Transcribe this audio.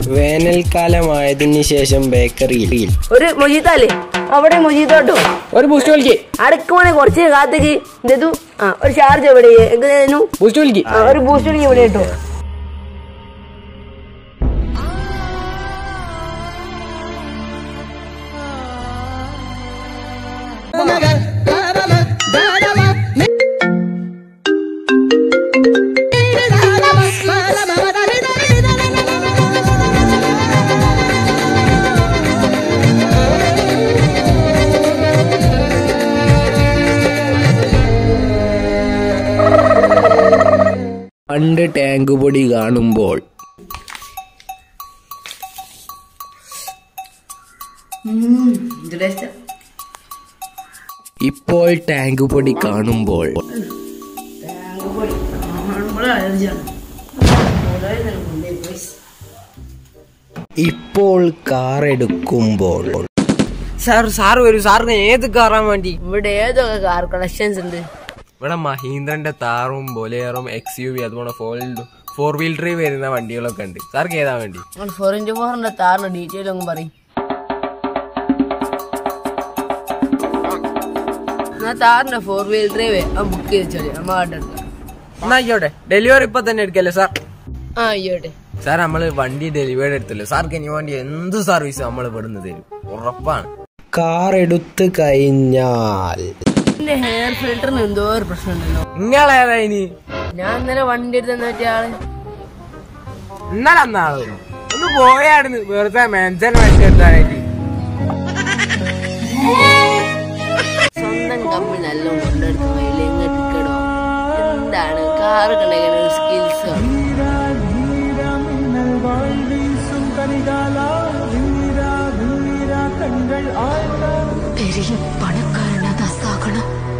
വേനൽക്കാലമായതിനു ശേഷം ബേക്കറിയിൽ ഒരു മൊജീത്തല്ലേ അവിടെ മൊജീത്തോട്ടോ ഒരു ബൂസ്റ്റ് വിളിക്ക് അടക്കുവാണെ കുറച്ച് കാത്തേക്ക് ഇതു ആ ഒരു ചാർജ് എവിടെ എങ്ങനെയായിരുന്നു ബൂസ്റ്റ് വിളിക്ക് ആ, ഒരു ബൂസ്റ്റ് വിളിക്ക് ഇവിടെ കേട്ടോ പണ്ട് ടാങ്ക് പൊടി കാണുമ്പോൾ ഇപ്പോൾ ടാങ്ക് പൊടി കാണുമ്പോൾ ഇപ്പോൾ കാർ എടുക്കുമ്പോൾ സാർ സാർ വരൂ സാറിന് ഏത് കാറാൻ വേണ്ടി ഇവിടെ ഏതൊക്കെ കാർ കളക്ഷൻസ് ഉണ്ട് ഇവിടെ മഹീന്ദ്രന്റെ താറും ബൊലേറും എക്സ് യു വി അതുപോലെ ഫോർ ഫോർ വീൽ ഡ്രൈവ് വരുന്ന വണ്ടികളൊക്കെ ഉണ്ട് സാർക്ക് ഏതാ വേണ്ടി നിങ്ങൾ ഫോർ ഇൻറ്റു ഫോറിന്റെ താറിന്റെ ഡീറ്റെയിൽ അങ്ങ് പറയും എന്നാ താറിന്റെ ഫോർ വീൽ ഡ്രൈവ് ബുക്ക് ചെയ്തോളി നമ്മ അവിടെ എടുക്കാം എന്നാ ആയിക്കോട്ടെ ഡെലിവറി ഇപ്പൊ തന്നെ എടുക്കല്ലേ സാർ ആ ആയിക്കോട്ടെ സാർ നമ്മള് വണ്ടി ഡെലിവറി എടുത്തല്ലോ സാർക്ക് ഇനി വേണ്ടി എന്ത് സർവീസ് നമ്മൾ ഇവിടുന്ന് തരും ഉറപ്പാണ് കാർ എടുത്തു കഴിഞ്ഞാൽ എന്റെ ഹെയർ ഫിൽറ്ററിന് എന്തോ ഒരു പ്രശ്നമുണ്ടല്ലോ നിങ്ങളേതാ ഇനി ഞാൻ ഇന്നലെ വണ്ടി എടുത്ത് മറ്റേ ആള് ഇന്നലെ അന്നാളോ ഒന്ന് പോയായിരുന്നു വെറുതെ മെൻഷൻ വെച്ചെടുത്താനായിട്ട് സ്വന്തം കമ്പനി നല്ല കൊണ്ടെടുത്ത വയലിൽ എങ്ങോട്ടിക്കടോ എന്താണ് കാറ് കണ്ടെങ്കിൽ സ്കിൽസ് பெரிய பணக்காரனா தான் சாகணும்